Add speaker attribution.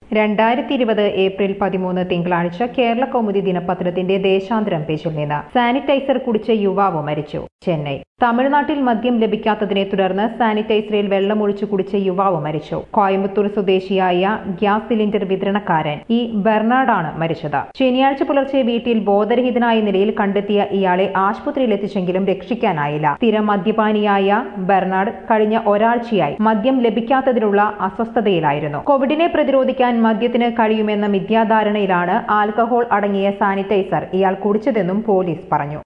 Speaker 1: രണ്ടായിരത്തി ഇരുപത് ഏപ്രിൽ പതിമൂന്ന് തിങ്കളാഴ്ച കേരള കൗമുദി ദിനപത്രത്തിന്റെ ദേശാന്തരം പേജിൽ നിന്ന് സാനിറ്റൈസർ കുടിച്ച് യുവാവ് മരിച്ചു ചെന്നൈ തമിഴ്നാട്ടിൽ മദ്യം ലഭിക്കാത്തതിനെ തുടർന്ന് സാനിറ്റൈസറിൽ വെള്ളമൊഴിച്ചു കുടിച്ച യുവാവ് മരിച്ചു കോയമ്പത്തൂർ സ്വദേശിയായ ഗ്യാസ് സിലിണ്ടർ വിതരണക്കാരൻ ഇ ബെർണാഡാണ് മരിച്ചത് ശനിയാഴ്ച പുലർച്ചെ വീട്ടിൽ ബോധരഹിതനായ നിലയിൽ കണ്ടെത്തിയ ഇയാളെ ആശുപത്രിയിൽ എത്തിച്ചെങ്കിലും രക്ഷിക്കാനായില്ല സ്ഥിരം മദ്യപാനിയായ ബെർണാഡ് കഴിഞ്ഞ ഒരാഴ്ചയായി മദ്യം ലഭിക്കാത്തതിലുള്ള അസ്വസ്ഥതയിലായിരുന്നു കോവിഡിനെ പ്രതിരോധിക്കാൻ മദ്യത്തിന് കഴിയുമെന്ന മിഥ്യാധാരണയിലാണ് ആൽക്കഹോൾ അടങ്ങിയ സാനിറ്റൈസർ ഇയാൾ കുടിച്ചതെന്നും പോലീസ് പറഞ്ഞു